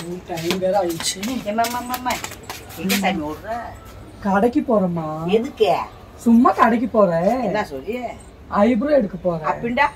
Time வேற ஆயிடுச்சு எம்மம்மம்மம்ம. எங்க சாமி ஓடுற கடைக்கு போறேம்மா எதுக்கு சும்மா கடைக்கு போறேன் என்ன சொல்லி ஐப்ரோ எடுக்க போறேன் அப்படின்டா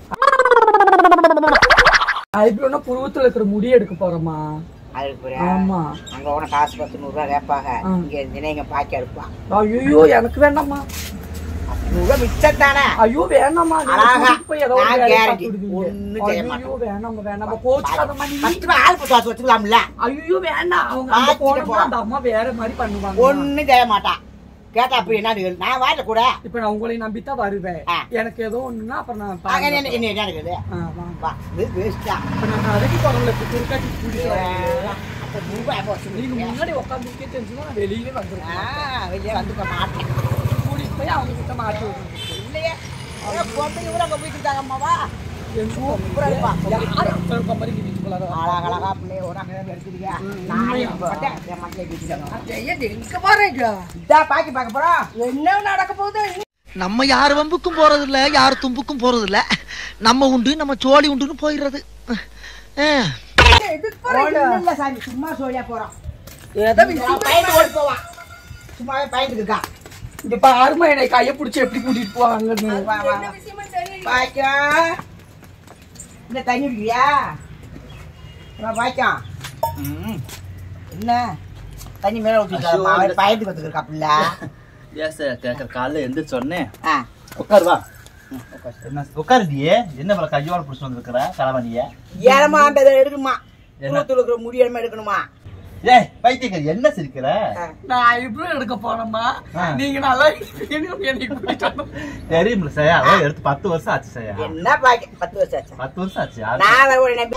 ஐப்ரோனா புருவத்துல இருக்கிற முடி எடுக்க போறேம்மா அதுக்கு போறியா? ஆமா அங்க உன காசு பத்து நூறு ரூபா கேட்பாங்க ஆ. இங்க இருந்தீங்கன்னா இங்க பாக்கி எடுப்பான் ஐயோ எனக்கு வேண்டாம்மா நூறு ரூபா மிச்சம் தானே ஐயோ வேணாம்மா நீங்க அழகா. கூட்டிட்டு போய் ஏதோ ஒரு நான் வேலையை guarantee. பார்த்து விடுவீங்க. ஒண்ணும் செய்ய மாட்டேன். ஐயோ வேணாம்மா வேணாம்மா கோச்சுக்காதம்மா நீ பத்து ரூபா ஆள் பத்து வாசம் வச்சுக்கலாம்ல ஐயோ வேண்டாம் அவங்க அங்க பார்த்துட்டு போனோம்னா போ. அந்த அம்மா வேற மாதிரி பண்ணுவாங்க ஒண்ணும் செய்ய மாட்டான் கேட்டா அப்படி என்ன கேளு. நான் வாயில கூட இப்ப நான் உங்களை நம்பித்தான் வருவேன் ஆ. எனக்கு ஏதோ ஒண்ணுன்னா அப்புறம் நான் அங்க பாருங்க. என்ன என்ன என்ன இருக்குது ஆ, வாங்க. வா இது வேஸ்டா இப்ப நான் கடைக்கு போறவங்களை இப்ப குறுக்காட்டி கூட்டிட்டு வரேன். அப்ப ரூபாய் போச்சு நீங்க முன்னாடி உட்காந்துருக்கே தெரிஞ்சுன்னா நான் வெளியே வந்துருக்கேன் வெளியே வந்துக்க மாட்டேன் கூட்டிட்டு போய் அவங்க கிட்ட மாட்டி விடுறேன் இல்லையே பொம்பளை ஊரா போயிட்டு இருக்காங்க அம்மாவா சூப்பரா இருப்பா. யாரு அப்ப இருக்க மாதிரி வீட்டுக்கு போலாத அழகழகா பிள்ளைய ஒரு அங்கே எடுத்துக்கிறியா நானே மாட்டேன் என் மக்களை கேட்டுட்டாங்க எங்க பாருங்க இதா பாக்கி பார்க்க போறோம் என்ன நடக்க போகுது நம்ம யார் வம்புக்கும் போறது இல்ல யார் தும்புக்கும் போறது இல்ல நம்ம உண்டு நம்ம சோழி உண்டுன்னு போயிடுறது அஹ். ஒண்ணும் இல்ல சாமி சும்மா சொல்லியா போறோம் எதை பயந்து ஓடி போவான் சும்மாவே பயந்துக்கு இருக்கான் இங்க பாருமா என்னை கைய புடிச்சு எப்படி கூட்டிட்டு போவாங்கன்னு வா வா வா. பாக்கியம் இந்த தண்ணி குடிக்கிறியா வா, பாக்கியம் என்ன தண்ணி மேல ஊற்றிட்டு பயந்துக்கு வந்துருக்கா பிள்ளை ஏன் சார் கேட்கற காலைல எந்திரிச்சு சொன்னேன் ஆ உட்காரு வா என்ன உட்காருடியே என்ன இவ்வளவு கையோட பிடிச்சி வந்திருக்கிற களவனிய ஏறமாண்டதை எடுக்கணுமா தூரத்துல இருக்கிற முடியாம எடுக்கணுமா ஏய் பைத்தியக்காரி என்ன சிரிக்கிற நான் ஐப்ரோ எடுக்க போனோமா ஆ. நீங்க நல்லா இருக்கீங்கன்னு என்னை கூட்டிட்டு வரணும். தெரியுமில்ல சையா அதான் எடுத்து பத்து வருஷம் ஆச்சு சையா என்ன பாக்கி பத்து வருஷம் ஆச்சு பத்து வருஷம் ஆச்சு யாரு- நான் அதை ஒரு நம்பி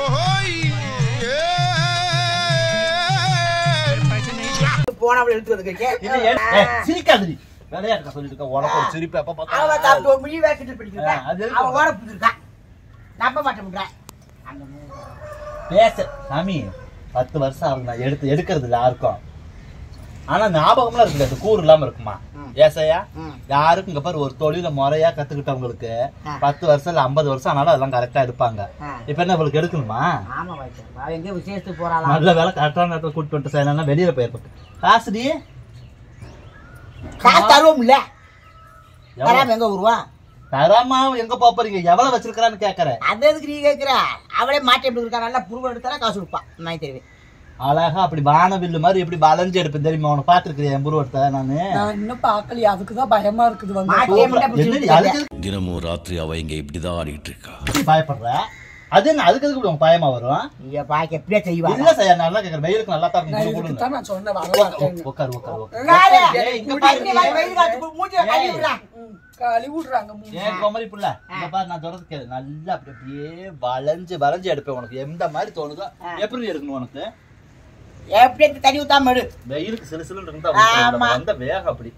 போனவளை எடுத்து இது வந்துருக்கேன் ஏன்- ஏய், சிரிக்காதடி விளையாட்டுக்க சொல்லிட்டு இருக்க உனக்கு ஒரு சிரிப்பு எப்ப அவன் பார்த்தா தப்பு முடி வேக்கிட்டு ஆ, அது பிடிச்சிருக்கான் எதுக்கு? அவன் ஓட பிடிச்சிருக்கான் நம்ப மாட்டேன் அந்த பேச சாமி பத்து வருஷம் ஆகுது நான் எடுத்து எடுக்கிறது இல்ல யாருக்கும் ஆனா ஞாபகம்லாம் இருக்குது அது கூறு இல்லாம இருக்குமா ம். ஏசையா ம். யாருக்கும் இங்க பாரு ஒரு தொழில முறையா கத்துக்கிட்டவங்களுக்கு ஆ. பத்து வருஷம் இல்ல ஐம்பது வருஷம் ஆனாலும் அதெல்லாம் கரெக்டா எடுப்பாங்க ஆ. இப்ப என்ன இவளுக்கு எடுக்கணுமா ஆமா வாய்ப்பு அவன் எங்க விசேஷத்துக்கு போறாளாம் நல்ல வேலை கரெக்டான நேரத்துல கூட்டு வந்துட்டு சார் வெளியில போயிருப்பட்டு காசுடி காசு தருவோம் இல்ல எவ்வளவு? தராம எங்க வருவான் தராமா எங்க போப் போறீங்க எவ்வளவு வச்சிருக்கிறான்னு கேக்குறேன் அது எதுக்கு நீ கேக்குற அவளே மாட்டி எப்படி இருக்கா நல்லா புருவம் எடுத்தாலும் காசு கொடுப்பான் நான் தெரியும் அழகா அப்படி வானவில்லு மாதிரி எப்படி வளைஞ்சு எடுப்பேன் தெரியுமா உனக்கு பாத்துருக்கிறியா என் புருவத்தை நானு நான் இன்னும் பாக்கலையே அதுக்குதான் பயமா இருக்குது வந்து மாட்டியே முட்டை என்னடி பிடிச்சி அதுக்கு எதுக்கு தினமும் ராத்திரி அவ இங்க இப்படிதான் ஆடிட்டு இருக்கா நீ பயப்படுற அது என்ன அதுக்கு எதுக்கு இப்படி உனக்கு பயமா வரும் நீங்க பாக்க எப்படியே செய்வாங்க இல்ல சார் நல்லா கேக்குற வெயிலுக்கு நல்லா தான் நான் இருக்கும் இதுக்கு கொடுங்க தான் நான் சொன்னேன் வர உட்காரு, மாட்டேன்னு. உட்காரு உட்காரு உட்காரு யாரு? ஏய், இங்க குடி, பாரு. நீ வாய் வெயில் காத்து மூஞ்சில கழுவி விடுறேன். ம், கழுவி விடுறாங்க மூஞ்சி. ஏன் குமரி புள்ள இந்த பாரு நான் சொல்றது கேளு நல்லா அப்படி அப்படியே வளைஞ்சு வளைஞ்சு எடுப்பேன் உனக்கு எந்த மாதிரி தோணுதோ எப்படி எடுக்கணும் உனக்கு எப்படியே இந்த தண்ணி ஊத்தாம எடு வெயிலுக்கு சிலு சிலுன்னு இருந்தா ஆமா. வந்த வேகம் அப்படி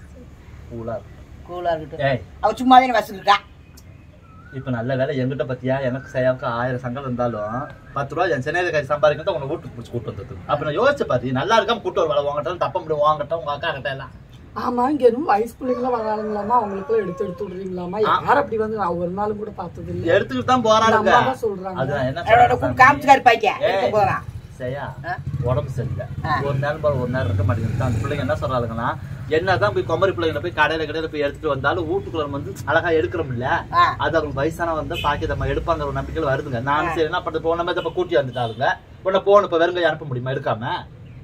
கூலா இருக்கும் கூலா இருக்கட்டும் ஏய் அவ சும்மாவே வசூலிட்டா இப்ப நல்ல வேலை என்கிட்ட பத்தியா எனக்கு செய்யாவுக்கு ஆயிரம் சங்கடம் இருந்தாலும் பத்து ரூபா என் சென்னையில கை சம்பாதிக்கிறத உன்னை வீட்டுக்கு பிடிச்சி கூட்டு வந்தது அப்ப நான் யோசிச்சு பாத்தி நல்லா இருக்காம கூட்டு வருவாங்க உங்ககிட்ட தப்ப முடியும் வாங்கட்டும் உங்க அக்கா கிட்ட எல்லாம் ஆமா இங்க எதுவும் வயசு பிள்ளைங்களா வராங்களாமா அவங்களுக்கு எடுத்து எடுத்து விடுறீங்களாமா யார் அப்படி வந்து நான் ஒரு நாள் கூட பார்த்தது இல்ல எடுத்துக்கிட்டு தான் போறாளுங்க அம்மா தான் சொல்றாங்க. அது நான் என்ன அவளோட சொல்றேன் கூப்பிட்டு காமிச்சுக்காரு பாய்க்க ஏய். எடுக்க போறான் சரியா ஆ? உடம்பு சரியில்லை ஆ. ஒரு நேரம் பாரு ஒரு நேரம் இருக்க மாட்டேங்குது அந்த பிள்ளைங்க என்ன சொல்றாங்கன்னா என்னதான் போய் குமரி பிள்ளைங்களை போய் கடையில கடையில போய் எடுத்துட்டு வந்தாலும் வீட்டுக்குள்ள வந்து அழகா எடுக்கிறோம் இல்ல ஆ. அது அவங்க வயசான வந்து பாக்கி நம்ம எடுப்பாங்க ஒரு நம்பிக்கையில் வருதுங்க நானும் சரி என்ன பண்றது போன மாதிரி இப்ப கூட்டி வந்துட்டாளுங்க உடனே போன இப்ப வெறுங்க அனுப்ப முடியுமா எடுக்காம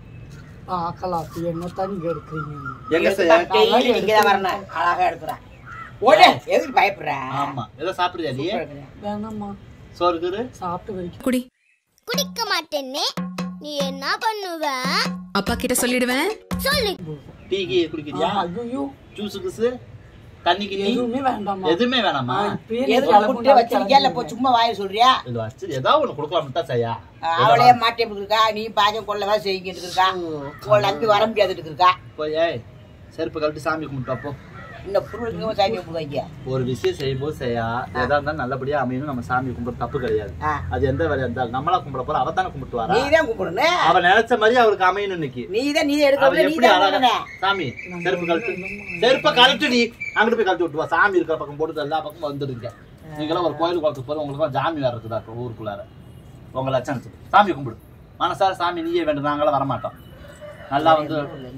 ஆக்கலாம் அப்படி என்ன தான் நீங்க எடுக்கிறீங்க எங்க செய்ய டெய்லி நீங்க தான் வரணும் அழகா எடுக்கிறேன் ஓடு எதுக்கு பயப்படுற ஆமா ஏதோ சாப்பிடுறியா நீ வேணாம்மா சோறு இருக்குது சாப்பிட்டு வரைக்கும் குடி குடிக்க மாட்டேன்னு நீ என்ன பண்ணுவ அப்பா கிட்ட சொல்லிடுவேன் சொல்லு டீ கீ குடிக்கிறியா ஐயோ ஜூஸ் கிசு தண்ணிக்கு நீ எதுவுமே வேண்டாமா எதுவுமே வேணாமா இப்பயே எதுக்கு கிளம்புனா குட்டியை வச்சிருக்கியா இல்ல போ சும்மா வாய சொல்றியா இது வச்சு ஏதாவது ஒண்ணு கொடுக்கலாம் தான் செய்யா அவளே மாட்டி எப்படி இருக்கா நீ பாக்கம் கொள்ளவா செய்யிட்டு இருக்கா உன் நம்பி வர முடியாதுட்டு இருக்கா போய் ஏய் செருப்பு கழட்டி சாமி கும்பிட்டு வா, போ இந்த புருவத்துக்கு சாமி கும்பிடுவாங்க ஒரு விஷயம் செய்யும்போது செய்யா எதா இருந்தாலும் நல்லபடியா அமையணும் நம்ம சாமி கும்பிட தப்பு கிடையாது ஆ. அது எந்த வேலையா இருந்தாலும் நம்மளா கும்பிட போற அவ தானே கும்பிட்டு வரா நீ தான் கும்பிடணும் அவ நினைச்ச மாதிரி அவருக்கு அமையணும் இன்னைக்கு நீ தான் நீ அவ எடுக்க நீ எப்படி தான் அழகா கும்பிடணும் சாமி செருப்பு கழட்டு செருப்ப கழட்டு நீ அங்கிட்டு போய் கழட்டி விட்டு வா சாமி இருக்கிற பக்கம் போட்டு எல்லா பக்கமும் வந்துடுங்க நீங்களாம் ஒரு கோயில் குளத்துக்கு போற உங்களுக்கு ஜாமி வேற இருக்குதா இப்ப ஊருக்குள்ளார உங்க லட்சணத்துக்கு சாமி கும்பிடு மனசார சாமி நீயே வேண்டும் நாங்களாம் வரமாட்டோம் நல்லா வந்து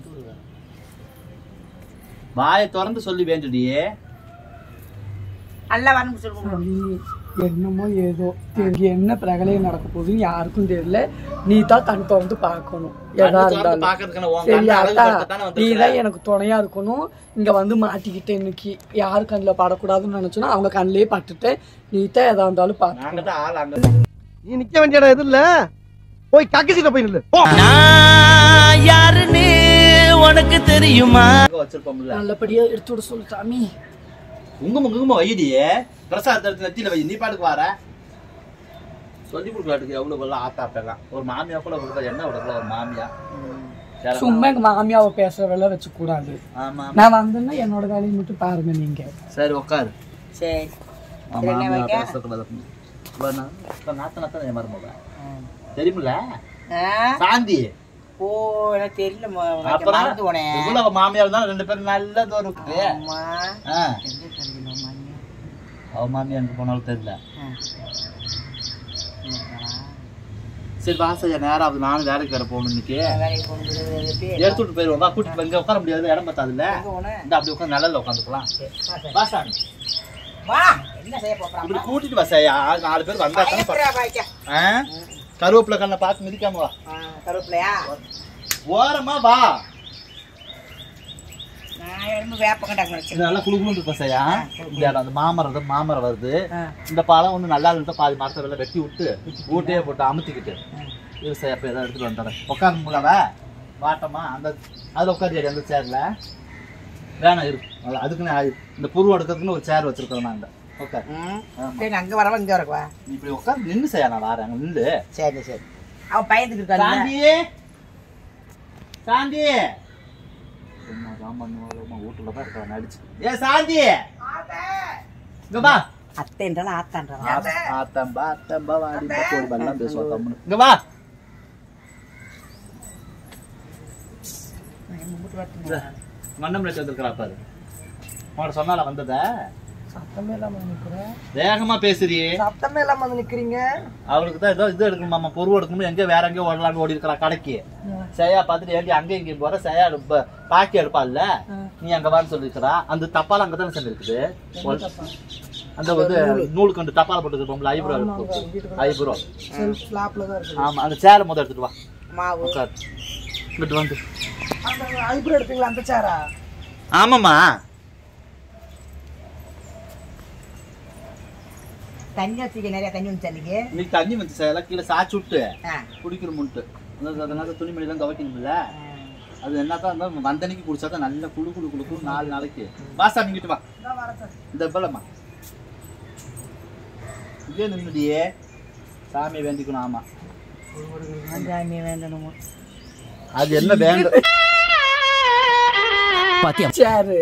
வாயை திறந்து சொல்லி வேண்டுடியே நல்லா வரணும் சொல்லுங்க சாமி, என்னமோ ஏதோ தெரிய என்ன பிரகலையும் நடக்க போகுதுன்னு யாருக்கும் தெரியல நீ தான் கண் திறந்து பார்க்கணும் எதா கண்ணு திறந்து இருந்தாலும் பார்க்கறதுக்கான உன் சரி கண்ணு அழகு அத்தா பார்க்கத்தானே நீ வந்திருக்கிற. தான் எனக்கு துணையா இருக்கணும் இங்க வந்து மாட்டிக்கிட்டேன் இன்னைக்கு யாரு கண்ணில் படக்கூடாதுன்னு நினைச்சோன்னா அவங்க கண்ணிலே பட்டுட்டு நீ தான் எதா இருந்தாலும் பார்த்து நாங்க தான் ஆள் அங்க நீ நிக்க வேண்டிய இடம் எது இல்ல போய் கக்கு சீட்ட போய் நில்லு யாருன்னு உனக்கு தெரியுமா வச்சிருப்போம்ல நல்லபடியா எடுத்து விட சொல்லு சாமி குங்குமம் குங்குமம் வைடியே பிரசாத் எடுத்து நெத்தியில வை நீ பாட்டுக்கு வர சொல்லி கொடுக்கலாட்டுக்கு எவ்வளவு எல்லாம் ஆத்தாப்பெல்லாம் ஒரு மாமியா கூட கொடுத்தா என்ன விடக்கூடாது ஒரு மாமியா சரி, சும்மா எங்க மாமியாவை பேசுற வேலை வச்சு கூடாது ஆமா நான் வந்தேன்னா என்னோட வேலையை மட்டும் பாருங்க நீங்க சரி உட்காரு சரி ஆமா, என்ன மாமியா வைக்க? பேசக்கூடாது அப்படின்னு. இப்ப நான் இப்ப நாத்த நாத்த என் மருமக தெரியுமில்ல ஆ? சாந்தி ஓ எனக்கு தெரியல ம- வைக்க அப்புறம் மறந்து போனேன் இவ்வளவு மாமியா இருந்தா ரெண்டு பேரும் நல்லது ஒரு இருக்கு அம்மா ஆ, எங்க தெரியுமா மாமியா? அவ மாமியா எங்க போனாலும் தெரியல ஆ. சரி வாசையா நேரம் ஆகுது நானும் வேலைக்கு வேற போகணும் இன்னைக்கு வேலைக்கு போகணும் பேர் எடுத்து விட்டு போயிருவோம் வா கூட்டிட்டு போய் இங்க உட்கார முடியாது இடம் பத்தாதுல்ல எங்க போன? இந்த அப்படி உட்காந்து நிழல்ல உட்காந்துக்கலாம் சரி, வா சாமி. வா சாமி வா என்ன செய்ய போறான் இப்படி கூட்டிட்டு வா சாயா நாலு பேர் வந்தா தானே பா- பாய்க்கா ஆ? கருவேப்பிலை கண்ணை பார்த்து மிதிக்காம வா கருவேப்பிலையா ஓரமா வா நான் எலும்பு வேப்ப கண்டாங்க இது நல்லா குழு குழு இருக்கும் சாயா இந்த இடம் அந்த மாமரம் வந்து மாமரம் வருது இந்த பாலம் வந்து நல்லா இருந்தா பாதி மரத்தை வெளில வெட்டி விட்டு ஊட்டையே போட்டு அமுத்திக்கிட்டு இது சார் அப்ப ஏதாவது எடுத்துட்டு வந்துடுறேன் உட்கார முடியலவ வாட்டமா அந்த அதுல உட்காரு அந்த சேர்ல வேணாம் இருக்கு அது- அதுக்குன்னு அது- இந்த புரு எடுக்கிறதுக்குன்னு ஒரு சேர் வச்சிருக்கோம் நாங்க உட்கார் ஆமா. சரி அங்க வரவா இங்க வரவா நீ இப்படி உட்காந்து நின்று செய்யா நான் வரேன் அங்க நின்று சரி சரி அவன் பயந்துக்கு இருக்கான் சாந்தி சாந்தி சும்மா சாமான் வீட்டுல தான் இருக்கா நடிச்சு ஏ சாந்தி இங்க வா அத்தை என்றாலும் ஆத்தான்றான் ஆத்தம்பா ஆத்தம்பா வாடிம்பா கோடி எல்லாம் பேசுவோம் தம்முன்னு இங்க வா மன்னம் ரேட் வந்திருக்கிறா பாரு உனக்கு சொன்னால வந்தத சத்தமே இல்லாம நிக்கிறேன் வேகமா பேசுறியே சத்தமே இல்லாம வந்து நிக்கிறீங்க அவளுக்கு தான் ஏதோ இது எடுக்கணுமாமா பொருள் எடுக்கணும் எங்க வேற எங்கேயோ ஓடலாம்னு ஓடி இருக்கிறா கடைக்கு சேயா பார்த்துட்டு ஏண்டி அங்கே இங்கேயும் போற சேயா எடுப்ப பாக்கி எடுப்பால்ல நீ அங்க வான்னு சொல்லிருக்கிறா அந்த தப்பால அங்க தானே சேர்ந்து இருக்குது அந்த வந்து நூல் கண்டு தப்பால போட்டு இருப்போம்ல ஐப்ரோ ஐப்ரோ செல்ஃப் ஸ்லாப்ல தான் இருக்கு ஆமா அந்த சேரை முதல் எடுத்துட்டு வா மாவு உட்கார் இங்கிட்டு வந்து அந்த ஐப்ரோ எடுப்பீங்களா அந்த சேரா ஆமாம்மா தண்ணி வச்சுக்க நிறைய தண்ணி வந்து தண்ணிக்கு நீ தண்ணி வந்து சேலை கீழே சாச்சு விட்டு ஆ. குடிக்கணும்ட்டு அதாவது அதனால துணிமணிலாம் துவைக்கணும்ல அது என்னதான் இருந்தாலும் வந்தனைக்கு குடிச்சா தான் நல்லா குளு குளு குளு குளு நாலு நாளைக்கு வாசா நீங்கிட்டு வா இந்த பலமா இதே நின்றுடியே சாமி வேண்டிக்கணும் ஆமா சாமி வேண்டணுமோ அது என்ன வேண்டும் சேரு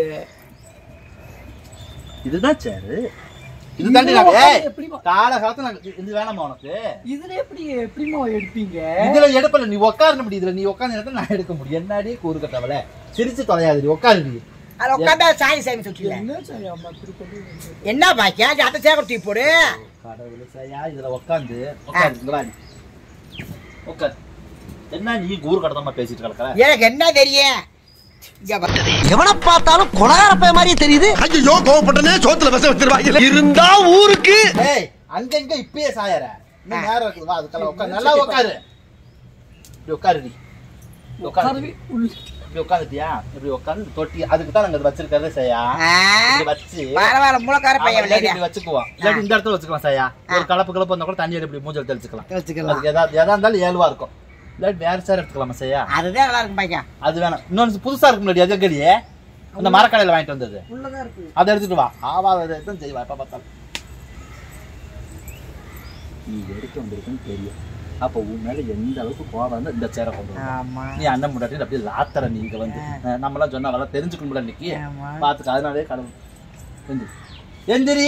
இதுதான் சேரு இது தாண்டி நாங்க ஏய், எப்படிமா கால காலத்துல நாங்க இது வேணாமா உனக்கு இதுல எப்படி எப்படிமா எடுப்பீங்க இதுல எடுப்பல நீ உட்கார முடியும் இதுல நீ உட்கார்ந்த இடத்துல நான் எடுக்க முடியும் என்னடி கூறு கட்டவல சிரிச்சு தொலையாது உட்காருடி அது உட்காந்தா சாமி சாமி சுற்றில என்ன செய்யாம திருப்பதி என்ன பாக்கியா அத்தை சேகர் தூக்கி போடு கடவுளே சரியா இதுல உட்காந்து உட்காரு இங்க வா நீ. உட்காரு என்ன நீ கூறு கடத்தமா பேசிட்டு கிடக்குற எனக்கு என்ன தெரியும் இங்க வா. எவனை பார்த்தாலும் கொலகார பைய மாதிரியே தெரியுது ஐயோ கோவப்பட்டனே சோத்துல விச வச்சிருவாங்க இருந்தா ஊருக்கு ஏய் அங்கங்க இப்பயே சாயற இன்னும் நேரம் இருக்குது வா அதுக்கெல்லாம் உட்காரு நல்லா உட்காரு இப்படி உட்காரு நீ இப்படி உட்காரு உட்காரவே உள்ள இப்படி உட்காந்துட்டியா இப்படி உட்காந்து தொட்டி அதுக்கு தான் நாங்க வச்சிருக்கிறதே செய்யா ஆ, இப்படி வச்சு பரவாயில்ல முளைக்கார ஆமா, பையன் இல்லாட்டி இல்லையா? இப்படி வச்சுக்குவோம் இல்லாட்டி இந்த இடத்துல வச்சுக்கலாம் சாயா ஒரு கலப்பு கலப்பு வந்தா கூட தண்ணி இப்படி மூஞ்சல் தெளிச்சுக்கலாம் வச்சுக்கலாம் அதுக்கு எதா எதா இருந்தாலும் ஏழுவா இருக்கும் இல்லாட்டி வேற சேர் எடுத்துக்கலாமா செய்யா அதுதான் நல்லா இருக்கும் பாக்கியா அது வேணாம் இன்னொன்று புதுசா இருக்கும் முன்னாடி எதற்கடியே அந்த மரக்கடையில வாங்கிட்டு வந்தது உள்ளதா இருக்கு அதை எடுத்துட்டு வா ஆவாத தான் செய்வா எப்ப பார்த்தாலும் நீ எடுக்க வந்திருக்குன்னு தெரியும் அப்போ உன் மேல எந்த அளவுக்கு கோவம் வந்து இந்த சேரை கொண்டு வந்த. ஆமா நீ அண்ணன் முன்னாடி அப்படியே லாத்தர நீ இங்க வந்து அஹ் நம்மளாம் சொன்னா வர தெரிஞ்சுக்கணும் இன்னைக்கு ஆமா. பாத்துக்க அதனாலே கடவுள் எந்திரி எந்திரி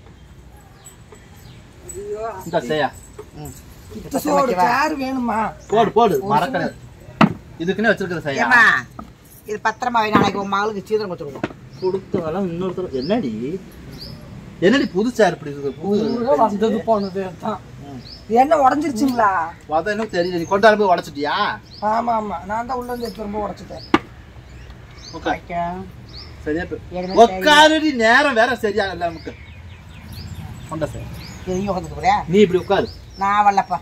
இந்த செய்யா சோறு சேர் வேணுமா போடு போடு மரக்கடை இதுக்குன்னே வச்சிருக்கிற செய்யா ஏமா இது பத்திரமா வை, நாளைக்கு உன் மகளுக்கு சீதனம் கொடுத்துருவோம் கொடுத்தவெல்லாம் இன்னொருத்தர் என்னடி என்னடி புது சேர் இப்படி இருக்கு புது ஊரே வந்தது போனது தான் ம். இது என்ன உடஞ்சிருச்சுங்களா உத இன்னும் தெரியல நீ கொண்டாடு போய் உடச்சிட்டியா ஆமா ஆமா நான் தான் உள்ள இருந்து எடுத்து ரொம்ப உடைச்சிட்டேன் உட்கார். சரியா போ- எனக்கு உட்காருடி நேரம் வேற சரியா இல்ல நமக்கு கொண்டா சார் தெரியும் உட்காந்துட்டு போறியா நீ இப்படி உட்காரு நான் வரலப்பா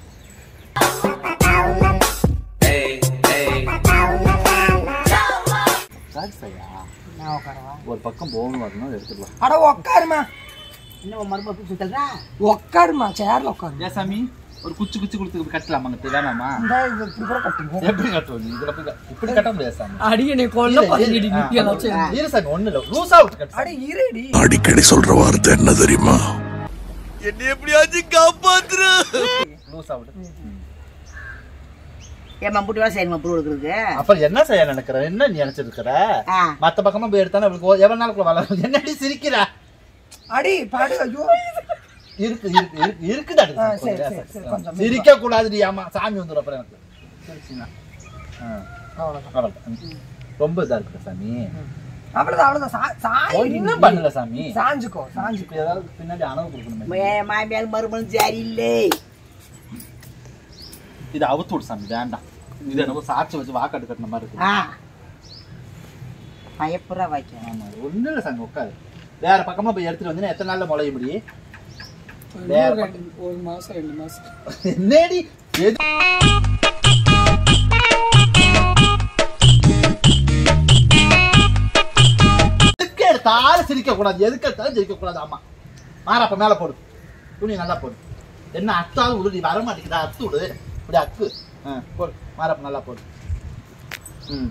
சாரி சரியா நான் உட்காரவா ஒரு பக்கம் போகணும் வரணும் எடுத்துக்கலாம் அட உக்காருமா இன்னும் மறுபடியும் பூச்சி தள்ளுறா உக்காருமா சேர்ல உட்காரு ஏன் சாமி ஒரு குச்சி குச்சி கொடுத்து கட்டலாமா அங்க வேணாமா இந்த இது இப்படி கூட கட்டுங்க எப்படி கட்டுவோம் நீ இதுல போய் க- இப்படி கட்ட முடியாது சாமி அடியனை கொல்ல பண்ணிடி ஆ, நித்தி எல்லாம் சேர்ந்து. இரு சாமி ஒண்ணு இல்ல லூசா விட்டு கட்டு அட இருடி அடிக்கடி சொல்ற வார்த்தை என்ன தெரியுமா லூசா விட்டு ஏமா புட்டு வேலை செய்யணுமா புழு எடுக்கிறதுக்கு அப்ப என்ன செய்ய நினைக்கிற என்ன நீ நினைச்சிருக்கிற ஆ மத்த பக்கமா போய் எடுத்தானே அவளுக்கு ஓ- எவ்வளவு நாளுக்குள்ள வளரும் என்னடி சிரிக்கிற அடி பாடு ஐயோ இருக்கு இருக்கு இருக்கு இருக்குடா ஆ, சரி, சரி, சரி, கொஞ்சம் சிரிக்க கூடாதுடி ஆமா சாமி வந்துடும் அப்புறம் எனக்கு சிரிச்சினா. ஆ, அவ்வளவுதான் அவ்வளவுதான். ம். ரொம்ப இதா இருக்கு சாமி அவ்வளவுதான் அவ்வளவுதான் சா- சாய் ஒண்ணும் பண்ணல சாமி சாஞ்சுக்கோ சாஞ்சுக்கோ இப்ப ஏதாவது பின்னாடி அணவு கொடுக்கணுமே என் மாமியார் மருமகன் சரியில்லை இது அவுத்து விடு சாமி வேண்டாம் இது என்னவோ சாட்சி வச்சு வாக்காட்டு கட்டின மாதிரி இருக்கு ஆ பயப்புறா வைக்க ஆமா ஒண்ணும் இல்ல சாமி உட்காரு வேற பக்கமா போய் எடுத்துட்டு வந்தீங்கன்னா எத்தனை நாள்ல முளைய முடியும் வேற ஒரு ரெண்டு- ஒரு மாசம் ரெண்டு மாசம் என்னடி எது எதுக்கு எடுத்தாலும் சிரிக்க கூடாது எதுக்கு எடுத்தாலும் சிரிக்க கூடாது ஆமா மாறாப்ப மேல போடு துணி நல்லா போடு என்ன அத்தாலும் உருடி வர மாட்டேங்குதா அத்து விடு இப்படி அக்கு ஆ, போடு மாறாப்ப நல்லா போடு ம்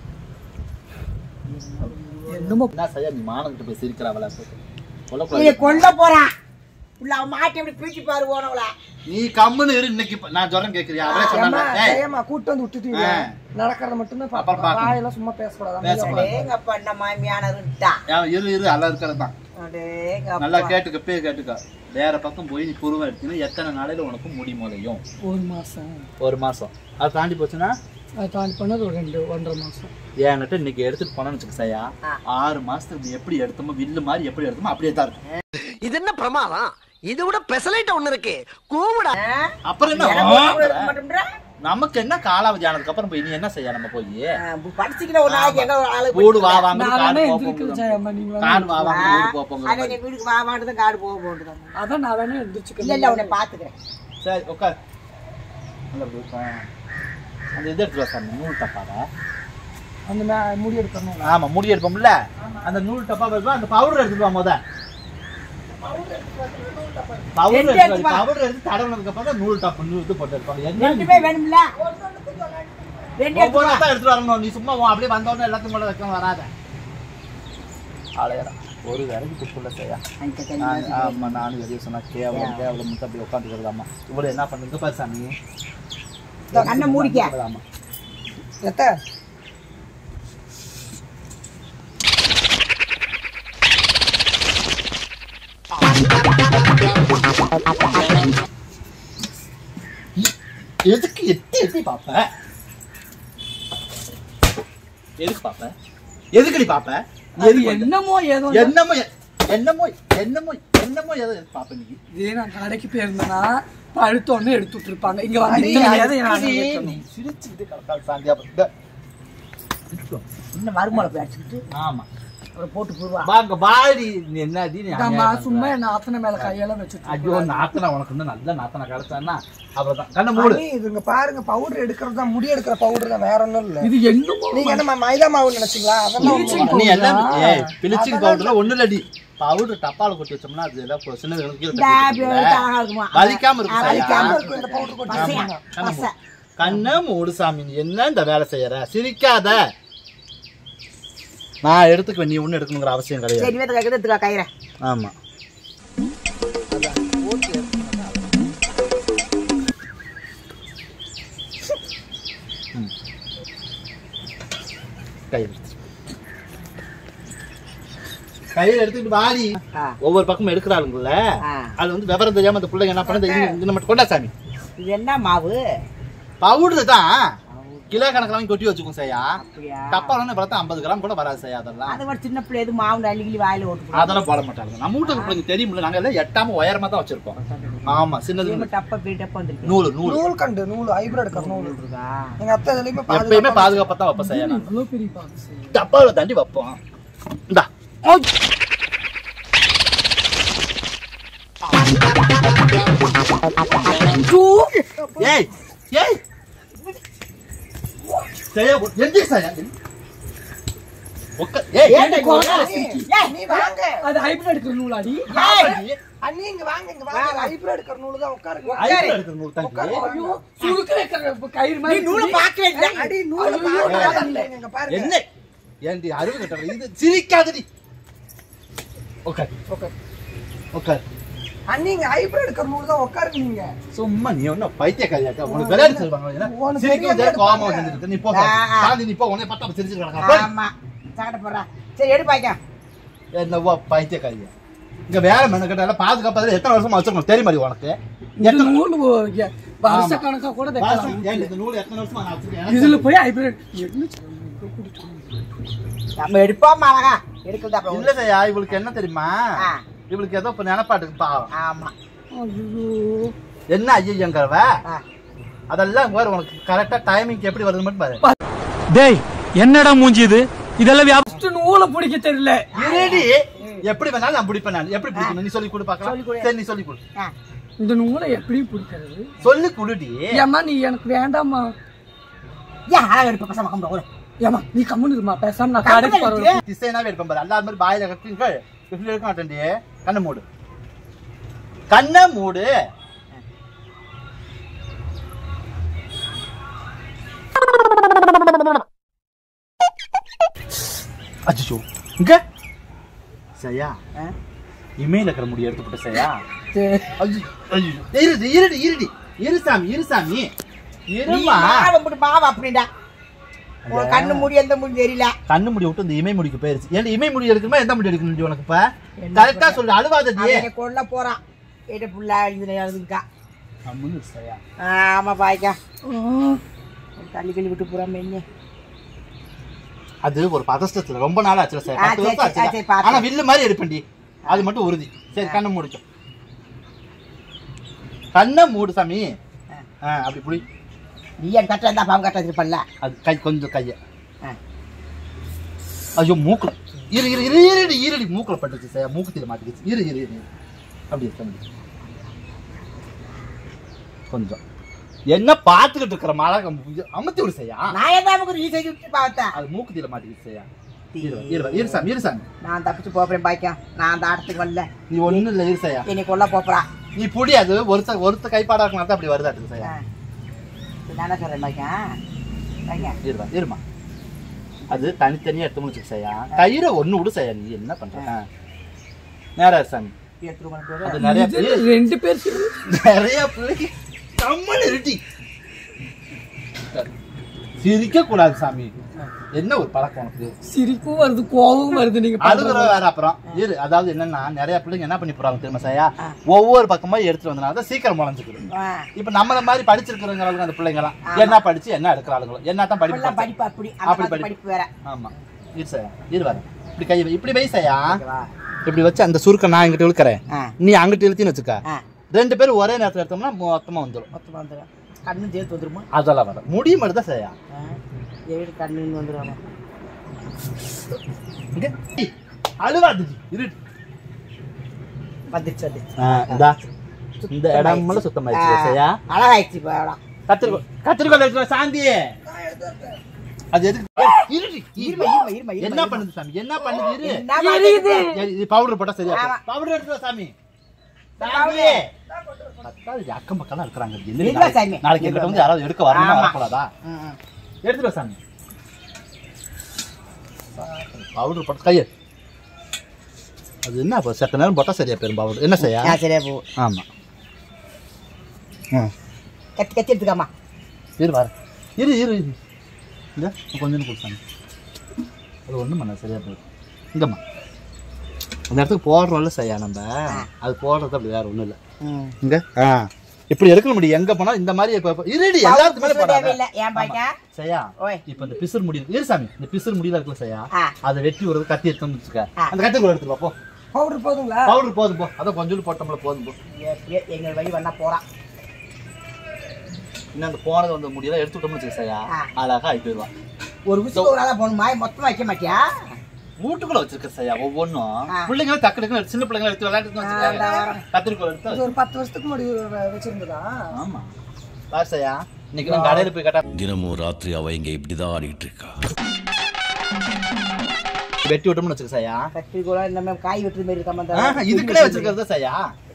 என்னமோ என்ன செய்ய நீ மானங்கிட்ட போய் சிரிக்கிறாவளா நீ சொல்லக்கூடாது கொல்ல போறான் உள்ள அவன் மாட்டி எப்படி பிரிச்சு பாரு போனவள நீ கம்முன்னு இரு இன்னைக்கு இப்ப நான் சொல்றேன் கேக்குறியா அவரே ஏம்மா, சொன்னாங்க ஏம்மா, கூட்டு வந்து விட்டுட்டீங்க ஆ. நடக்கிறத மட்டுமே அப்புறம் பாப்பா பார்க்கணும். வாயெல்லாம் சும்மா பேசக்கூடாது பேசக்கூடாது. அமைதியா எங்க அப்பா என்ன மாமியான இருட்டா ஏன் இரு இரு அல்ல இருக்கிறது தான் அடேங்க நல்லா அப்பா. கேட்டுக்க பே கேட்டுக்க வேற பக்கம் போய் நீ புருவம் எடுத்தீங்கன்னா எத்தனை நாளையில உனக்கு முடி முளையும் ஒரு மாசம் ஒரு மாசம் அது தாண்டி போச்சுன்னா அது தாண்டி பண்ணது ஒரு ரெண்டு ஒன்றரை மாசம் என்கிட்ட இன்னைக்கு எடுத்துட்டு போனேன்னு வச்சுக்க சையா ஆறு மாசத்துக்கு நீ எப்படி எடுத்தோமோ வில்லு மாதிரி எப்படி எடுத்தோமோ அப்படியே தான் இருக்கும் இது என்ன பிரமாதம் இதை விட பெசலைட் ஒண்ணு இருக்கு கூவுடா அப்புறம் என்ன எனக்கு ஒண்ணு கூட இருக்க ஆ? மாட்டேன்றா? நமக்கு என்ன காலாவதி ஆனதுக்கு அப்புறம் போய் நீ என்ன செய்ய நம்ம போய் ஆ, படிச்சுக்கிற ஒரு நாளைக்கு எங்க ஒரு ஆளு கூடு வா படிச்சுக்கிற. வாங்க நான் காடு வேணா போக எந்திரிக்கிறேன் போங்க ஜெயம்மா, நீங்க வேணா காடு வா வாங்க ஆ, ஊரு போக போங்க அதான் நீ வீட்டுக்கு வா மாட்டதான் காடு போக போட்டுதான் அதான் நான் வேணா இல்ல எந்திரிச்சுக்கிறேன் இல்ல உன்னை பாத்துக்கிறேன் சரி உட்கார் நல்லா இருக்கு. ஆ. அந்த இது எடுத்துட்டு வா சாமி நூல் டப்பாவை அந்த மே- முடி எடுக்கணும் ஆமா முடி எடுப்போம்ல அந்த நூல் டப்பா வருவா அந்த பவுடர் எடுத்துட்டு வா முத பவுடர் ரெண்டு எடுத்து எடுத்து வா. பவுடர் எடுத்து தடவுனதுக்கு அப்புறம் தான் நூல் டப்பு நூல் இது போட்டு எடுப்பாங்க என்ன ரெண்டுமே வேணும்ல ரெண்டு எடுத்து ஒவ்வொரு வா. தான் எடுத்துட்டு வரணும் நீ சும்மா உன் அப்படியே வந்தோடனே எல்லாத்தையும் கூட வைக்க வராத ஆளையரா ஒரு வேலைக்கு துப்புல செய்யா அந்த தண்ணி நான் ஆமா நானும் வெளியே சொன்னா கேவலம் கேவலம் மட்டும் அப்படி உட்காந்துக்கிறதாமா இவ்வளவு என்ன பண்ணுங்க பாரு சாமி கண்ணை மூடிக்க ஆமா எத்த எதுக்கு எத்தி எத்தி பாப்ப எதுக்கு பாப்ப எதுக்குடி பாப்ப அது எதுக்கு வந்து- என்னமோ ஏதோ என்னமோ எ- என்னமோ என்னமோ என்னமோ ஏதோ எதுக்கு பாப்ப நீ இதே நான் கடைக்கு போயிருந்தேன்னா பழுத்தோன்னு எடுத்துட்டு இருப்பாங்க இங்க வந்து அடி, இத்தனை அதை நான் நீ கேட்கணும். சிரிச்சுக்கிட்டு கிடக்காது சாந்தியா இந்த- இன்னும் மறுமலை போய் அடிச்சுக்கிட்டு ஆமா அப்புறம் போட்டு போடுவா வாங்க வாடி நீ என்னடி நீ நம்ம அநியாயம் சும்மா பண்ற? என்ன ஆத்தனை மேல கையெல்லாம் வச்சுட்டு ஐயோ நாத்தனா உனக்கு இன்னும் நல்ல நாத்தனா கிடைச்சான்னா அவ்வளவுதான் கண்ணை மூடு அண்ணி, இதுங்க பாருங்க பவுடர் எடுக்கிறது தான் முடி எடுக்கிற பவுடர் தான் வேற ஒண்ணும் இல்ல இது என்னமோ நீங்க என்ன ம- மைதா மாவு நினைச்சீங்களா அதெல்லாம் ஒண்ணும் இல்ல. நீ எல்லாம் ஏய் பிளிச்சிங் பவுடர்ல ஒண்ணு இல்லடி பவுடர் டப்பால கொட்டி வச்சோம்னா அது எல்லாம் கொ- சின்ன கீழே இந்த தட்டி அப்படி வச்சிருக்கீங்களே. அழகா இருக்குமா வலிக்காம இருக்கும் சாயா. வலிக்காம இருக்கும் இந்த பவுடர் கொட்டி பசையா, வச்சீங்கன்னா. கண்ணை பசை. மூடு. கண்ணை மூடு சாமி நீ என்ன இந்த வேலை செய்யற சிரிக்காத நான் எடுத்துக்குவேன் நீ ஒண்ணு எடுக்கணுங்கிற அவசியம் கிடையாது சரி வேத்த கேட்குது எடுத்துக்கா கயிறை ஆமா ம். கையில் எடுத்து. கையில் எடுத்துக்கிட்டு வாடி ஆ. ஒவ்வொரு பக்கமும் எடுக்கிறாளுங்கல்ல ஆ. அது வந்து விவரம் தெரியாம அந்த பிள்ளைங்க என்ன பண்ணுது இங்க- இங்க மட்டும் கொண்டா சாமி இது என்ன மாவு பவுடர் தான் கிலோ கணக்கில் வாங்கி கொட்டி வச்சுக்கோங்க சரியா அப்படியா டப்பா வந்து பார்த்தா ஐம்பது கிராம் கூட வராது சரியா அதெல்லாம் அது மாதிரி சின்ன பிள்ளை எது மாவு அள்ளி கிள்ளி வாயில ஓட்டு அதெல்லாம் போட மாட்டாங்க நம்ம வீட்டுக்கு பிள்ளைங்க தெரியுமில்ல நாங்க எல்லாம் எட்டாம உயரமா தான் வச்சிருக்கோம் ஆமா சின்னது டப்பா பெரிய டப்பா வந்துருக்கு நூல் நூல் நூல் கண்டு நூல் ஹைபிரிட் கரு நூல் இருக்கா எங்க அத்தை இதுலயுமே எப்பயுமே பாதுகாப்பா பாதுகாப்பா தான் வைப்போம் சரியா நாங்க. இவ்வளோ பெரிய பாக்ஸ் டப்பாவில் தாண்டி வைப்போம் இந்தா ஏய் ஏய் சரியா போ- எங்க சரியா உக்க ஏய் நீ வாங்க அது ஹைபிரிட் எடுக்கிற நூலாடி அண்ணி இங்க வாங்க இங்க வாங்க ஹைபிரிட் கரு நூல் தான் உட்காருங்க ஐயோ எடுக்கிற நூல் தங்கி ஐயோ சுருக்கு வைக்கிற கயிறு நீ மாதிரி நூலை பார்க்கவே இல்லை அடி நூல் பாருங்க இங்க பாருங்க என்ன ஏண்டி அருவு கட்டற இது சிரிக்காதடி உட்கார் உட்கார். உட்கார் அண்ணி இங்க ஹைபிரிட் கரு நூல் தான் உட்காருங்க நீங்க சும்மா நீ ஒன்னும் பைத்தியக்காரியாக்கா உனக்கு விளையாடி சொல்லுவாங்க உனக்கு சிரிக்கும் தெரியாம போது கோவமா வந்துருக்கு நீ போ ஆ, ஆ. சாந்தி நீ போ உன்னை பார்த்தா அப்ப சிரிச்சு கிடக்கா ஆமா சாப்பிட போறா சரி எடு பாய்க்கா என்னவோ பைத்தியக்காரியா இங்க வேற மெனக்கட்டால பாதுகாப்பா எத்தனை வருஷமா வச்சிருக்கோம் தெரியுமா டி உனக்கு இந்த நூல் ஒ- எ- வருஷ கணக்கா கூட தைக்கலாம் வருஷம் ஏன் இந்த நூல் எத்தனை வருஷமா நான் வச்சிருக்கேன் எனக்கு இதுல போய் ஹைபிரிட் என்ன நம்ம எடுப்போம் அழகா எடுக்கிறது அப்புறம் இல்ல செய்யா இவளுக்கு என்ன தெரியுமா ஆ. இவளுக்கு ஏதோ இப்ப நினப்பாட்டுக்கு பாவம் ஆமா ஐயோ என்ன ஐயங்கிறவ ஆ. அதெல்லாம் வேற உனக்கு கரெக்டா டைமிங் எப்படி வருது மட்டும் பாரு டேய் என்னடா மூஞ்சி இது இதெல்லாம் வியாபாரம் ஃபர்ஸ்ட் நூலை பிடிக்க தெரியல இருடி எப்படி வேணாலும் நான் பிடிப்பேன் நான் எப்படி பிடிக்கணும் நீ சொல்லி கொடு பார்க்கலாம் சரி நீ சொல்லி கொடு ஆ. இந்த நூலை எப்படி பிடிக்கிறது சொல்லி கொடுடி ஏம்மா நீ எனக்கு வேண்டாம்மா ஏன் அழகா எடுப்ப பசங்க கம்பா கூட ஏம்மா நீ கம்முன்னு இருமா பேசாம நான் கடைக்கு போறேன் திசைனாவே இருப்பேன் பாரு அல்லாத மாதிரி பாயில கட்டுங்கள் இப்படி இருக்க மாட்டேன்டி கண்ணை மூடு கண்ணை மூடு அச்சோ இங்க சரியா இமையில இருக்கிற முடி எடுத்து போட்ட சரியா ஐயோ, ஐயோ. இருடி இருடி இருடி இரு சாமி இரு சாமி நீ இருமா மாவை போட்டு மாவை அப்படின்டா உன் கண்ணு மூடி எந்த மூடி தெரியல கண்ணு முடி விட்டு இந்த இமை முடிக்கு போயிருச்சு ஏன் இமை முடி எடுக்கணுமா எந்த முடி எடுக்கணும் உனக்கு இப்ப கரெக்டா சொல்லு அழுவாதடி அவன் என்னை கொல்ல போறான் ஏட்ட புள்ள இதுல எழுதுக்கா கம்முன்னு இரு சரியா ஆமா பாய்க்கா தள்ளி கள்ளி விட்டு போறா மென்னு அது ஒரு பதஷ்டத்துல ரொம்ப நாள் ஆச்சு சார் ஆ, பத்து சரி, வருஷம் சரி, சரி, ஆச்சு பார்த்தேன். ஆனா வில்லு மாதிரி இருப்பேன்டி அது மட்டும் உறுதி சரி கண்ணை முடிக்கும் கண்ணை மூடு சாமி ஆ, அப்படி புடி நீ என் கட்ட இருந்தா பாவம் கட்ட இருப்பல்ல அது கை கொஞ்சம் கைய ஆ. ஐயோ மூக்குல இரு இரு இரு இருடி இருடி மூக்குல பட்டுச்சு சார் மூக்குத்தில மாட்டிக்கிச்சு இரு இரு இரு அப்படி இரு, தம்பி கொஞ்சம் என்ன பார்த்துக்கிட்டு இருக்கிற மழை அமர்த்தி விடு செய்யா நான் என்ன நமக்கு நீ செஞ்சு விட்டு பார்த்தேன் அது மூக்குத்தில மாட்டிக்கிச்சு செய்யா இரு இரு இரு சாமி இரு சாமி நான் தப்பிச்சு போறேன் பாய்க்கா நான் அந்த ஆட்டத்துக்கு வரல நீ ஒண்ணும் இல்ல இரு செய்யா என்னை கொல்ல போறா நீ புடி அது ஒருத்த ஒருத்த கைப்பாடா இருக்கணும் தான் அப்படி வருதாட்டு செய்யா நான் என்ன சொல்றேன் பாய்க்கா பாய்க்கா இருமா இருமா அது தனித்தனியா எடுத்து முடிச்சு செய்யா கயிறை ஒண்ணு விடு செய்யா நீ என்ன பண்ற ஆ. நேரா இரு சாமி எடுத்துட்டு போன அது நிறைய இது பேர் ரெண்டு பேர் சேர்ந்து நிறைய பிள்ளைக்கு கம்மன் இருட்டி சிரிக்க கூடாது சாமி என்ன ஒரு பழக்கம் உனக்கு சிரிப்பும் வருது கோவமும் வருது நீங்க அழுகுற பண்றது. வேற அப்புறம் இரு அதாவது என்னன்னா நிறைய பிள்ளைங்க என்ன பண்ணி போறாங்க தெரியுமா சாயா ஒவ்வொரு பக்கமா எடுத்துட்டு வந்தனால தான் சீக்கிரம் முளைஞ்சுக்குது இப்ப நம்மள மாதிரி படிச்சிருக்கிறவங்க அந்த பிள்ளைங்க எல்லாம் என்ன படிச்சு என்ன எடுக்கிற ஆளுங்களோ என்ன தான் படிப்பு அப்படிலாம் படிச்சு- படிப்பு அப்படி அந்த அப்படி மாதிரி படி. படிப்பு வேற ஆமா இரு சார் இரு வர இப்படி கை வை. இப்படி வை சாயா இப்படி வச்சு அந்த சுருக்க நான் இங்கிட்ட இழுக்கிறேன் ஆ. நீ அங்கிட்ட இழுத்தின்னு வச்சுக்க ஆ. ரெண்டு பேரும் ஒரே நேரத்துல எடுத்தோம்னா மொத்தமா வந்துடும் மொத்தமா வந்துடும் கண்ணு சேர்த்து வந்துருமா அதெல்லாம் வர முடிய மட்டும் தான் செய்யா ஏழு கண்ணுன்னு வந்துடுவாங்க இங்க. அழுவாது இரு வந்துச்சு வந்துச்சு இந்தா இந்த இடமெல்லாம் சுத்தமாயிடுச்சு செய்யா அழகாயிடுச்சு இப்போ அவ்வளோ கத்திரிக்கோள் கத்திரிக்கோள் எடுத்து வா, சாந்தி அது எதுக்கு ஏய், இருடி, இருமா இருமா. இருமா இருமா இருமா என்ன பண்ணுது சாமி என்ன பண்ணுது இரு என்ன பண்ணுது? ஏய், இது பவுடர் போட்டா சரியா ஆமா. பவுடர் எடுத்து வா, சாமி சாமி பத்தாவது அக்கம் பக்கம் இருக்கிறாங்க என்ன இல்ல சாமி. நாளைக்கு- நாளைக்கு எங்கிட்ட வந்து யாராவது எடுக்க வரணுமா ஆமா. வரக்கூடாதா ம், ம். எடுத்துட்டு வா, சாமி பவுடர் போட்டு கையை அது என்ன இப்போ செத்த நேரம் போட்டா சரியா போயிரும் பவுடர் என்ன செய்யா ஆ சரியா போ ஆமா ம் கத்தி கத்தி எடுத்துக்காமா இரு வர இரு இரு இரு இந்த கொஞ்சம் கொடுத்தாங்க அது ஒன்றும் பண்ண சரியா போயிடும் இங்கம்மா அந்த இடத்துக்கு போடுறோம்ல சரியா நம்ம அது போடுறது அப்படி வேற ஒன்றும் இல்லை ம் இங்க ஆ இப்படி எடுக்க முடியும் எங்க போனா இந்த மாதிரி இப்ப இப்ப- இருடி எல்லாத்துக்கு மேல போடாத தேவையில்லை ஏன் பாய்க்கா சரியா ஓய். இப்ப இந்த பிசுறு முடி இரு சாமி இந்த பிசுறு முடியல இருக்குல்ல சரியா ஆ. அதை வெட்டி விடுறது கத்தி எடுத்து வச்சுக்க ஆ. அந்த கத்தி கூட எடுத்துட்டு வா, போ பவுடர் போதுங்களா பவுடர் போதும் போ அதான் கொஞ்சோண்டு போட்டோம்ல போதும் போ எப்படியோ எங்கள் வழி வந்தா போறான் இன்னும் அந்த போனது வந்து முடியல எடுத்து விட்டோம்னு வச்சுக்க சரியா ஆ. அழகா ஆகி போயிடுவான் ஒரு விஷயம் ஒரு ஆளா போகணுமா மொத்தமா வைக்க மாட்டியா வீட்டுக்குள்ள வச்சிருக்க சரியா ஒவ்வொன்றும் ஆ. பிள்ளைங்க டக்கு டக்குனு சின்ன பிள்ளைங்க எடுத்து விளையாட்டு வச்சுக்க கத்திரிக்கோள் இது எடுத்து ஒரு பத்து வருஷத்துக்கு முன்னாடி வ- வச்சிருந்ததா ஆமா பாரு சரியா இன்னைக்கு நான் கடையில போய் கேட்டா தினமும் ராத்திரி அவ இங்க இப்படிதான் ஆடிட்டு இருக்கா வெட்டி விட்டோம்னு வச்சுக்க சரியா கத்தி கூட இந்த மாதிரி காய் வெட்டுற மாதிரி இருக்காம ஆஹா, இதுக்குள்ளே வச்சிருக்கிறது சரியா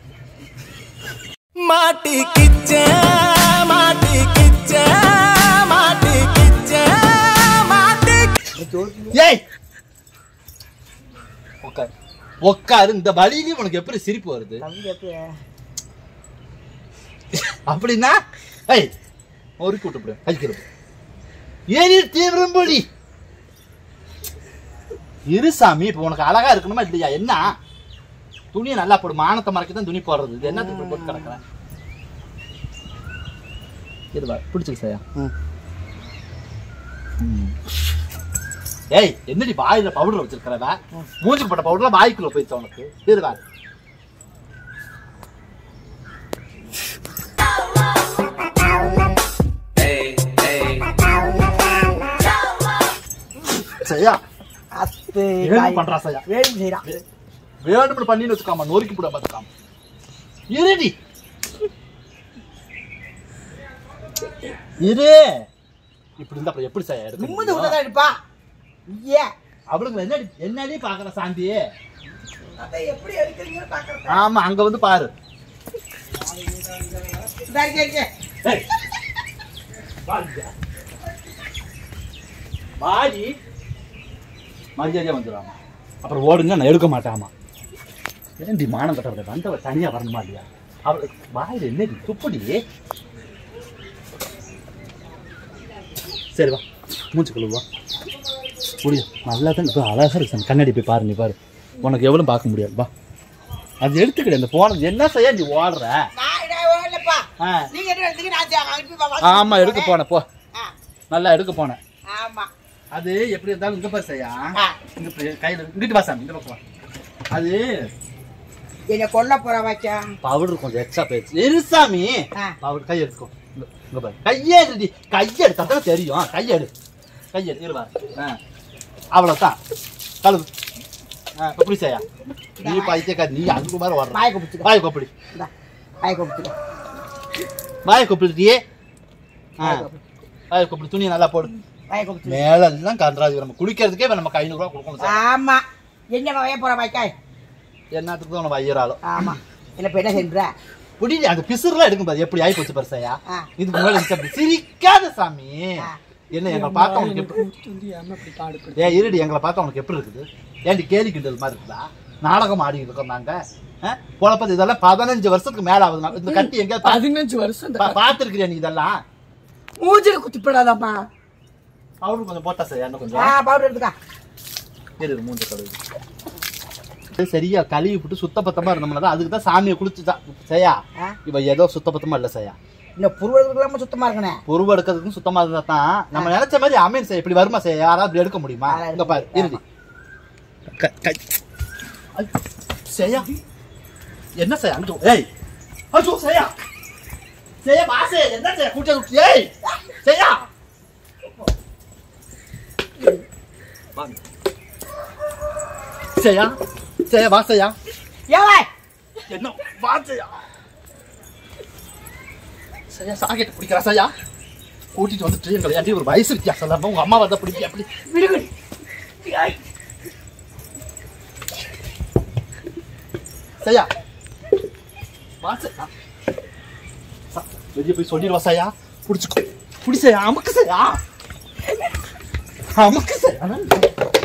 மாட்டி கிச்ச மாட்டி கிச்ச மாட்டி கிச்ச மாட்டி ஏய் உட்காரு உட்காரு இந்த வழியிலயும் உனக்கு எப்படி சிரிப்பு வருது அப்படின்னா ஏய் ஒரு கூட்டு போடு கழிக்கிறது ஏனி தீவிரம்படி இரு சாமி இப்போ உனக்கு அழகா இருக்கணுமா இல்லையா என்ன துணியை நல்லா போடு மானத்தை மறைக்க தான் துணி போடுறது இது என்ன இப்படி போட்டு கிடக்குறேன் இதுவா பிடிச்சிருக்கு சாயா ஏய் என்னடி வாயில பவுடர் வச்சிருக்கிறவ மூஞ்சுக்கு போட்ட பவுடர்ல வாய்க்குள்ள போயிடுச்சு உனக்கு இதுவா சரியா அத்து வேணும் பண்றா சரியா வேணும் செய்யறான் வேணும்னு பண்ணின்னு வச்சுக்காம நொறுக்கி போட பார்த்துக்காம இருடி இரு இப்படி இருந்தா அப்புறம் எப்படி சார் எடுக்க நிம்மதி முடியும்? உள்ளதா இருப்பா ஏன் அவளுங்க என்னடி என்னடி பாக்குற சாந்தி அதை எப்படி எடுக்கிறீங்கன்னு பாக்குறேன் ஆமா அங்க வந்து பாரு சரி சரி சரி ஏய். வாடியா. வாடி மரியாதையா வந்துடுறாமா அப்புறம் ஓடுங்க நான் எடுக்க மாட்டாமா ஏன்டி மானம் கட்டுறது வந்தவ தனியா வரணுமா இல்லையா அவளுக்கு வாயில என்னடி துப்புடி சரி வா மூச்சு கழுவா முடியும் நல்லா தான் இப்போ அழகா இருக்கு சாமி. கண்ணாடி போய் பாரு நீ பாரு உனக்கு எவ்வளவு பார்க்க முடியாது வா அது எடுத்துக்கிடு அந்த போனது என்ன செய்ய நீ ஓடுற நான் நான் இல்லப்பா ஆ. நீங்க என்ன எடுத்தீங்க நான் ஜா- அனுப்பி வா- வா- ஆமா எடுக்க போன போ ஆ, நல்லா எடுக்க போனேன் ஆமா அது எப்படி இருந்தாலும் இங்க பாரு செய்யா ஆ. இங்க இப்படி கையில இங்கிட்டு வா சாமி இந்த பக்கம் வா. அது என்ன கொல்ல போற வச்சா பவுடர் கொஞ்சம் எக்ஸ்ட்ரா போயிடுச்சு இருசாமி ஆ. பவுடர் கை எடுத்துக்கோ இங்க இங்க பாரு கையெடுடி கையெடுத்தா தான் தெரியும் கையெடு கையெடு இருவா ஆ அவ்வளவுதான் கழுவு ஆ இப்ப புடி செய்யா நீ பைத்தியக்கா நீ அதுக்கு மாதிரி ஓடுற வாயை கொப்பிச்சுக்க வாய் கொப்படி இந்தா, வாயை கொப்பிச்சுக்க வாய் கொப்பிடியே ஆ வாய் கொப்படி துணியை நல்லா போடு வாயை கொப்பிச்சுக்க மேல எல்லாம் கன்றாது நம்ம குளிக்கிறதுக்கே இப்ப நம்ம ஐநூறு ரூபா கொடுக்கணும் சார் ஆமா என்ன வய போற வாய்க்காய் என்னத்துக்கு தான் உனக்கு ஐயராலும் ஆமா என்ன இப்ப என்ன சென்ற புடிடி அந்த பிசுறுலாம் எடுக்கும் பாரு எப்படி ஆகி போச்சு பரிசையா ஆ. இதுக்கு முன்னாடி இருந்துச்சு அப்படி சிரிக்காத சாமி ஆ. என்ன எங்களை பார்த்தா உனக்கு எப்படி கூட்டிட்டு வந்து ஏமா இப்படி பாடுபடுத்து ஏன் இருடி எங்களை பார்த்தா உனக்கு எப்படி இருக்குது ஏன்டி கேலி கிண்டல் மாதிரி இருக்குதா நாடகம் ஆடி இருக்கோம் நாங்க குழப்பது இதெல்லாம் பதினஞ்சு வருஷத்துக்கு மேல ஆகுது நான் இந்த கட்டி எங்க பதினஞ்சு வருஷம் இந்த பாத்துருக்கிறியா நீ இதெல்லாம் மூஞ்சில குத்திப்படாதாம்மா அவரு கொஞ்சம் போட்டா சார் என்ன ஆ கொஞ்சம் பவுடர் எடுத்துக்கா இரு மூஞ்ச கழுவு இது சரியா கழுவி விட்டு சுத்தபத்தமா இருந்தோம்னா தான் அதுக்கு தான் சாமியை குளிச்சு செய்யா ஆ. இவ ஏதோ சுத்தபத்தமா இல்ல செய்யா இந்த புருவெடுக்கலாம் சுத்தமா இருக்கனே பொறுப்பு எடுக்கிறதுக்கும் சுத்தமா இருந்தா தான் நம்ம நினைச்ச மாதிரி அமையும் செய்ய இப்படி வருமா செய்ய யாராவது இப்படி எடுக்க முடியுமா அதெல்லாம் இங்க பாரு எடுக்க இறுதி செய்யா என்ன செய்ய அங்கிட்டு ஏய் அச்சோ செய்யா செய்ய பாசே என்ன செய்ய கூட்ட ஏய் செய்யா வாங்க. செய்யா செய்ய வா செய்யா ஏவாய் என்ன வா செய்யா சரியா சாக்கெட்டு பிடிக்கிறா சரியா கூட்டிட்டு வந்துட்டு எங்களை ஏன்டி ஒரு வயசு வித்தியாசம் இல்லாம உங்க அம்மா வந்தா பிடிக்க அப்படி விடுங்கடி ஐய். சரியா வா செய்யா சா- வெளியே போய் சொல்லிடுவா சையா புடிச்சுக்கோ புடி செய்யா அமுக்கு செய்யா அமுக்கு செய்யா